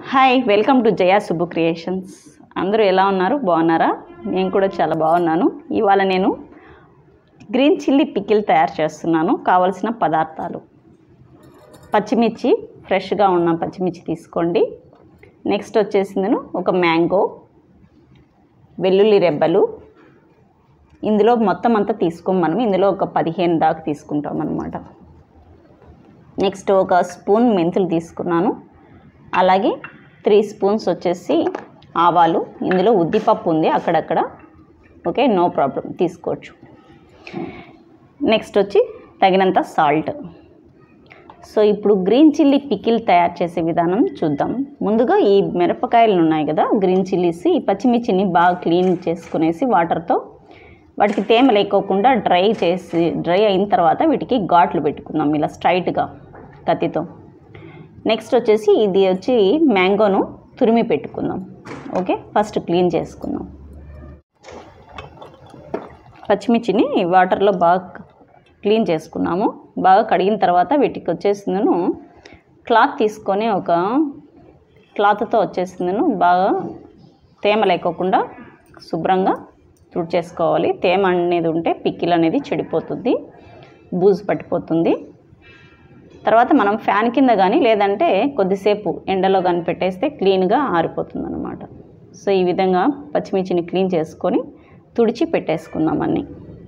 hi welcome to Jaya Subbu creations అందరూ ఎలా ఉన్నారు బాగున్నారా నేను కూడా చాలా బాగున్నాను ఇవాళ నేను గ్రీన్ చిల్లీ పికిల్ తయారు చేస్తున్నాను కావలసిన పదార్థాలు పచ్చిమిర్చి ఫ్రెష్గా ఉన్న పచ్చిమిర్చి తీసుకోండి నెక్స్ట్ వచ్చేసి నేను ఒక మ్యాంగో వెల్లుల్లి రెబ్బలు ఇందులో మొత్తం అంతా తీసుకోం మనం ఇందులో ఒక పదిహేను దాకా తీసుకుంటాం అనమాట నెక్స్ట్ ఒక స్పూన్ మెంతులు తీసుకున్నాను అలాగే త్రీ స్పూన్స్ వచ్చేసి ఆవాలు ఇందులో ఉద్దిపప్పు ఉంది అక్కడక్కడ ఓకే నో ప్రాబ్లం తీసుకోవచ్చు నెక్స్ట్ వచ్చి తగినంత సాల్ట్ సో ఇప్పుడు గ్రీన్ చిల్లీ పికిల్ తయారు చేసే విధానం చూద్దాం ముందుగా ఈ మిరపకాయలు ఉన్నాయి కదా గ్రీన్ చిల్లీస్ ఈ పచ్చిమిర్చిని బాగా క్లీన్ చేసుకునేసి వాటర్తో వాటికి తేమ లేకోకుండా డ్రై చేసి డ్రై అయిన తర్వాత వీటికి ఘాట్లు పెట్టుకుందాం ఇలా స్ట్రైట్గా కత్తితో నెక్స్ట్ వచ్చేసి ఇది వచ్చి మ్యాంగోను తురిమి పెట్టుకుందాం ఓకే ఫస్ట్ క్లీన్ చేసుకుందాం పచ్చిమిర్చిని వాటర్లో బాగా క్లీన్ చేసుకున్నాము బాగా కడిగిన తర్వాత వీటికి వచ్చేసిందను క్లాత్ తీసుకొని ఒక క్లాత్తో వచ్చేసిందను బాగా తేమ లేకోకుండా శుభ్రంగా తుడిచేసుకోవాలి తేమ అనేది ఉంటే పిక్కిల్ అనేది చెడిపోతుంది బూజు పట్టిపోతుంది తర్వాత మనం ఫ్యాన్ కింద కానీ లేదంటే కొద్దిసేపు ఎండలో కానీ పెట్టేస్తే క్లీన్గా ఆరిపోతుంది అనమాట సో ఈ విధంగా పచ్చిమిర్చిని క్లీన్ చేసుకొని తుడిచి పెట్టేసుకుందాం అన్నీ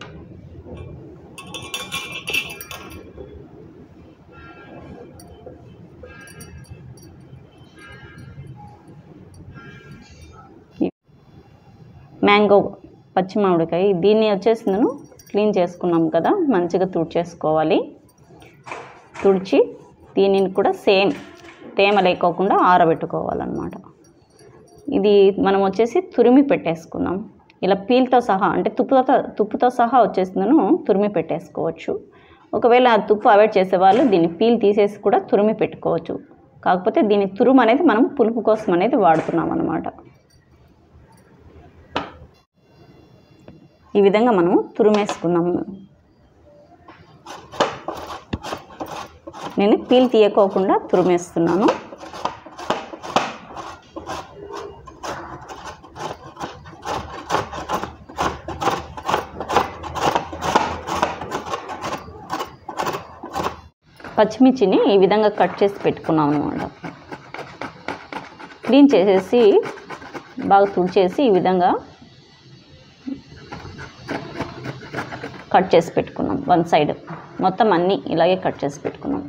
మ్యాంగో పచ్చి మామిడికాయ దీన్ని వచ్చేసి నేను క్లీన్ చేసుకున్నాం కదా మంచిగా తుడిచేసుకోవాలి తుడిచి దీనిని కూడా సేమ్ తేమ లేకోకుండా ఆరబెట్టుకోవాలన్నమాట ఇది మనం వచ్చేసి తురిమి పెట్టేసుకున్నాం ఇలా పీల్తో సహా అంటే తుప్పుతో తుప్పుతో సహా వచ్చేసిందను తురిమి పెట్టేసుకోవచ్చు ఒకవేళ ఆ తుప్పు అవాయిడ్ చేసేవాళ్ళు దీన్ని పీల్ తీసేసి కూడా తురిమి పెట్టుకోవచ్చు కాకపోతే దీని తురుము అనేది మనం పులుపు కోసం అనేది వాడుతున్నాం అన్నమాట ఈ విధంగా మనము తురిమేసుకున్నాము నేను పీల్ తీయకోకుండా తురిమేస్తున్నాను పచ్చిమిర్చిని ఈ విధంగా కట్ చేసి పెట్టుకున్నాం అనమాట క్లీన్ చేసేసి బాగా తుడిచేసి ఈ విధంగా కట్ చేసి పెట్టుకున్నాం వన్ సైడ్ మొత్తం అన్నీ ఇలాగే కట్ చేసి పెట్టుకున్నాం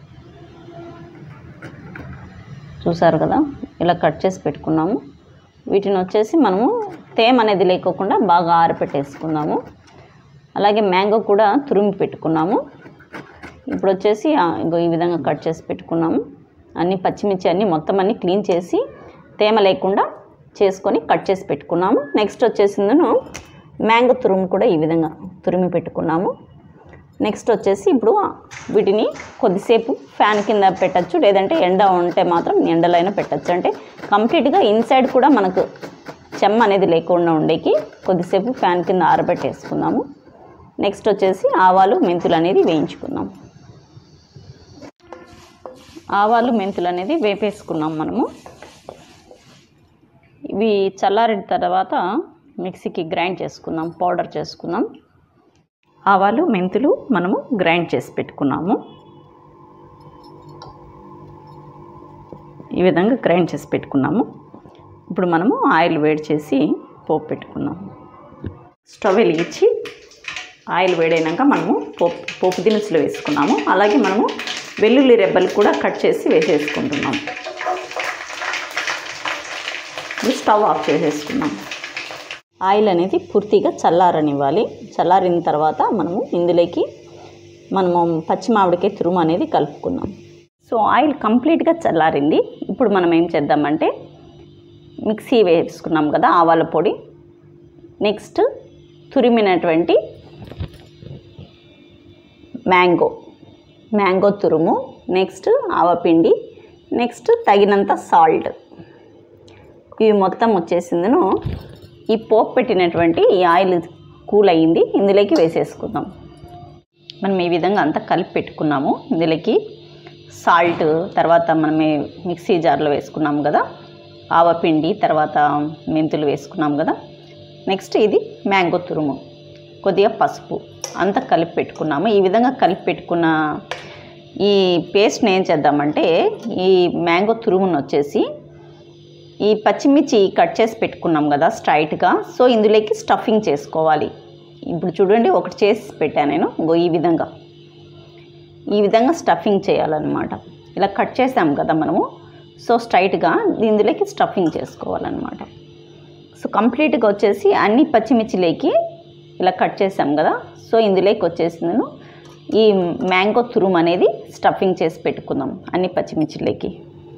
చూసారు కదా ఇలా కట్ చేసి పెట్టుకున్నాము వీటిని వచ్చేసి మనము తేమ అనేది లేకోకుండా బాగా ఆరపెట్టేసుకున్నాము అలాగే మ్యాంగో కూడా తురిమి పెట్టుకున్నాము ఇప్పుడు వచ్చేసి ఆ, ఇగో ఈ విధంగా కట్ చేసి పెట్టుకున్నాము అన్ని పచ్చిమిర్చి అన్నీ మొత్తం అన్నీ క్లీన్ చేసి తేమ లేకుండా చేసుకొని కట్ చేసి పెట్టుకున్నాము నెక్స్ట్ వచ్చేసిందను మ్యాంగో తురుము కూడా ఈ విధంగా తురిమి పెట్టుకున్నాము నెక్స్ట్ వచ్చేసి ఇప్పుడు వీటిని కొద్దిసేపు ఫ్యాన్ కింద పెట్టచ్చు లేదంటే ఎండ ఉంటే మాత్రం ఎండలో అయినా పెట్టచ్చు అంటే కంప్లీట్గా ఇన్సైడ్ కూడా మనకు చెమ్మ అనేది లేకుండా ఉండేకి కొద్దిసేపు ఫ్యాన్ కింద ఆరబెట్టేసుకుందాము నెక్స్ట్ వచ్చేసి ఆవాలు మెంతులు అనేది వేయించుకుందాం ఆవాలు మెంతులు అనేది వేపేసుకున్నాం మనము ఇవి చల్లారిన తర్వాత మిక్సీకి గ్రైండ్ చేసుకుందాం పౌడర్ చేసుకుందాం ఆవాలు మెంతులు మనము గ్రైండ్ చేసి పెట్టుకున్నాము ఈ విధంగా గ్రైండ్ చేసి పెట్టుకున్నాము ఇప్పుడు మనము ఆయిల్ వేడి చేసి పోపు పెట్టుకుందాం స్టవ్ వెలిగించి ఆయిల్ వేడైనాక మనము పోపు పోపు దినుసులు వేసుకున్నాము అలాగే మనము వెల్లుల్లి రెబ్బలు కూడా కట్ చేసి వేసేసుకుంటున్నాము ఇప్పుడు స్టవ్ ఆఫ్ చేసేసుకున్నాం ఆయిల్ అనేది పూర్తిగా చల్లారనివ్వాలి చల్లారిన తర్వాత మనము ఇందులోకి మనము పచ్చి మామిడికాయ తురుము అనేది కలుపుకుందాం సో ఆయిల్ కంప్లీట్గా చల్లారింది ఇప్పుడు మనం ఏం చేద్దామంటే మిక్సీ వేసుకున్నాం కదా ఆవాల పొడి నెక్స్ట్ తురిమినటువంటి మ్యాంగో మ్యాంగో తురుము నెక్స్ట్ ఆవపిండి నెక్స్ట్ తగినంత సాల్ట్ ఇవి మొత్తం వచ్చేసిందను ఈ పోపు పెట్టినటువంటి ఈ ఆయిల్ కూల్ అయ్యింది ఇందులోకి వేసేసుకుందాం మనం ఈ విధంగా అంతా కలిపి పెట్టుకున్నాము ఇందులోకి సాల్ట్ తర్వాత మనమే మిక్సీ జార్లో వేసుకున్నాం కదా ఆవపిండి తర్వాత మెంతులు వేసుకున్నాం కదా నెక్స్ట్ ఇది మ్యాంగో తురుము కొద్దిగా పసుపు అంతా కలిపి పెట్టుకున్నాము ఈ విధంగా కలిపి పెట్టుకున్న ఈ పేస్ట్ని ఏం చేద్దామంటే ఈ మ్యాంగో తురుమును వచ్చేసి ఈ పచ్చిమిర్చి కట్ చేసి పెట్టుకున్నాం కదా స్ట్రైట్గా సో ఇందులోకి స్టఫింగ్ చేసుకోవాలి ఇప్పుడు చూడండి ఒకటి చేసి పెట్టాను నేను ఇగో ఈ విధంగా ఈ విధంగా స్టఫింగ్ చేయాలన్నమాట ఇలా కట్ చేసాం కదా మనము సో స్ట్రైట్గా ఇందులోకి స్టఫింగ్ చేసుకోవాలన్నమాట సో కంప్లీట్గా వచ్చేసి అన్ని పచ్చిమిర్చిలేకి ఇలా కట్ చేసాం కదా సో ఇందులోకి వచ్చేసి నేను ఈ మ్యాంగో తురుము అనేది స్టఫింగ్ చేసి పెట్టుకుందాం అన్ని పచ్చిమిర్చిలేకి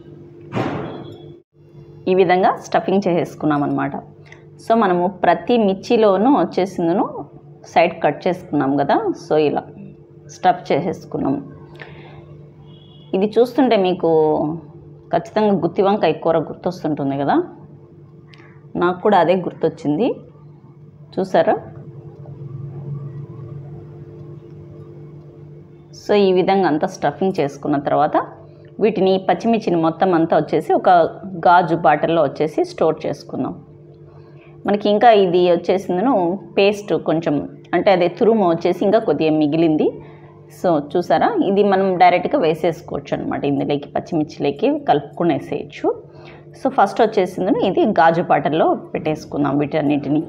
ఈ విధంగా స్టఫింగ్ చేసేసుకున్నాం అనమాట సో మనము ప్రతి మిర్చిలోనూ వచ్చేసిందను సైడ్ కట్ చేసుకున్నాం కదా సో ఇలా స్టఫ్ చేసేసుకున్నాం ఇది చూస్తుంటే మీకు ఖచ్చితంగా గుత్తి వంకాయ కూర గుర్తొస్తుంటుంది కదా నాకు కూడా అదే గుర్తొచ్చింది చూసారా సో ఈ విధంగా అంతా స్టఫింగ్ చేసుకున్న తర్వాత వీటిని పచ్చిమిర్చిని మొత్తం అంతా వచ్చేసి ఒక గాజు బాటిల్లో వచ్చేసి స్టోర్ చేసుకుందాం మనకి ఇంకా ఇది వచ్చేసిందను పేస్ట్ కొంచెం అంటే అదే తురుము వచ్చేసి ఇంకా కొద్దిగా మిగిలింది సో చూసారా ఇది మనం డైరెక్ట్గా వేసేసుకోవచ్చు అనమాట ఇందులోకి పచ్చిమిర్చిలోకి కలుపుకునేసేయచ్చు సో ఫస్ట్ వచ్చేసిందని ఇది గాజు పాటల్లో పెట్టేసుకుందాం వీటన్నిటిని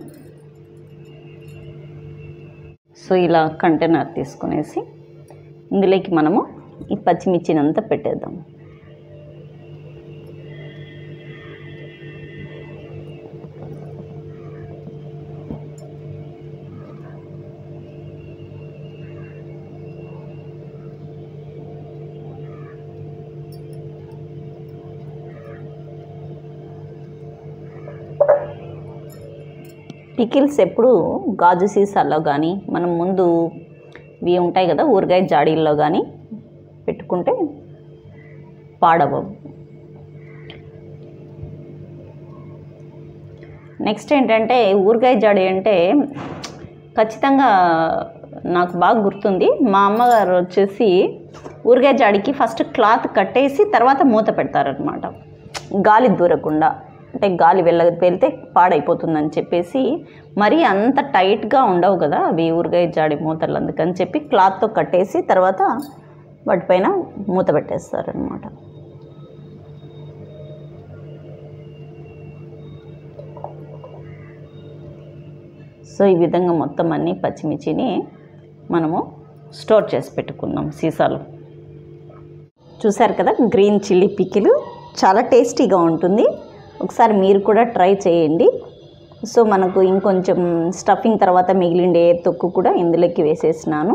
సో ఇలా కంటైనర్ తీసుకునేసి ఇందులోకి మనము ఈ పచ్చిమిర్చిని అంతా పెట్టేద్దాం పికిల్స్ ఎప్పుడు గాజు సీసాల్లో కానీ మనం ముందు ఇవి ఉంటాయి కదా ఊరగాయ జాడీల్లో కానీ పెట్టుకుంటే పాడవవు నెక్స్ట్ ఏంటంటే ఊరగాయ జాడి అంటే ఖచ్చితంగా నాకు బాగా గుర్తుంది మా అమ్మగారు వచ్చేసి ఊరగాయ జాడికి ఫస్ట్ క్లాత్ కట్టేసి తర్వాత మూత పెడతారనమాట గాలి దూరకుండా అంటే గాలి వెళ్ళ వెళ్తే పాడైపోతుందని చెప్పేసి మరీ అంత టైట్గా ఉండవు కదా అవి ఊరగాయ జాడి మూతలు అందుకని చెప్పి క్లాత్తో కట్టేసి తర్వాత వాటిపైన మూత పెట్టేస్తారనమాట సో ఈ విధంగా మొత్తం అన్ని పచ్చిమిర్చిని మనము స్టోర్ చేసి పెట్టుకుందాం సీసాలో చూసారు కదా గ్రీన్ చిల్లీ పికిలు చాలా టేస్టీగా ఉంటుంది ఒకసారి మీరు కూడా ట్రై చేయండి సో మనకు ఇంకొంచెం స్టఫింగ్ తర్వాత మిగిలిండే తొక్కు కూడా ఇందులోకి వేసేసినాను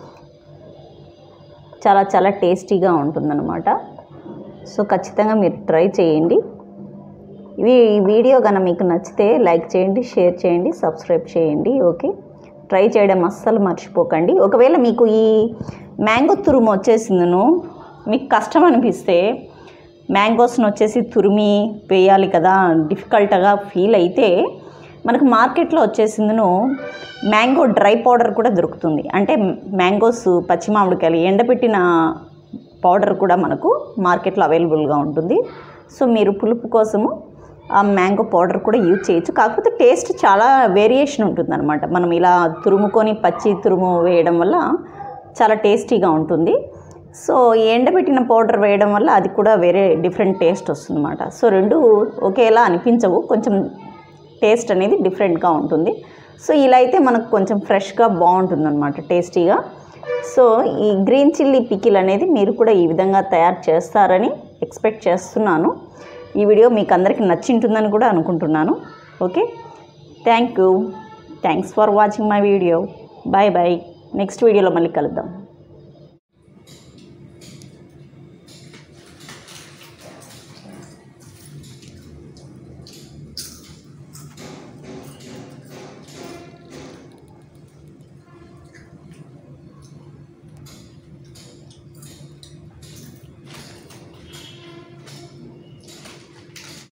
చాలా చాలా టేస్టీగా ఉంటుందన్నమాట సో ఖచ్చితంగా మీరు ట్రై చేయండి ఇవి ఈ వీడియో కనుక మీకు నచ్చితే లైక్ చేయండి షేర్ చేయండి సబ్స్క్రైబ్ చేయండి ఓకే ట్రై చేయడం అస్సలు మర్చిపోకండి ఒకవేళ మీకు ఈ మ్యాంగో తురుము వచ్చేసిందను మీకు కష్టం అనిపిస్తే మ్యాంగోస్ని వచ్చేసి తురిమి వేయాలి కదా డిఫికల్ట్గా ఫీల్ అయితే మనకు మార్కెట్లో వచ్చేసిందను మ్యాంగో డ్రై పౌడర్ కూడా దొరుకుతుంది అంటే మ్యాంగోస్ పచ్చి మామిడికాయలు ఎండబెట్టిన పౌడర్ కూడా మనకు మార్కెట్లో అవైలబుల్గా ఉంటుంది సో మీరు పులుపు కోసము ఆ మ్యాంగో పౌడర్ కూడా యూజ్ చేయొచ్చు కాకపోతే టేస్ట్ చాలా వేరియేషన్ ఉంటుందన్నమాట మనం ఇలా తురుముకొని పచ్చి తురుము వేయడం వల్ల చాలా టేస్టీగా ఉంటుంది సో ఈ ఎండబెట్టిన పౌడర్ వేయడం వల్ల అది కూడా వేరే డిఫరెంట్ టేస్ట్ వస్తుందన్నమాట సో రెండు ఒకేలా అనిపించవు కొంచెం టేస్ట్ అనేది డిఫరెంట్గా ఉంటుంది సో ఇలా అయితే మనకు కొంచెం ఫ్రెష్గా బాగుంటుందన్నమాట టేస్టీగా సో ఈ గ్రీన్ చిల్లీ పికిల్ అనేది మీరు కూడా ఈ విధంగా తయారు చేస్తారని ఎక్స్పెక్ట్ చేస్తున్నాను ఈ వీడియో మీకు అందరికీ నచ్చింటుందని కూడా అనుకుంటున్నాను okay thank you thanks for watching my video bye bye next వీడియోలో మళ్ళీ కలుద్దాం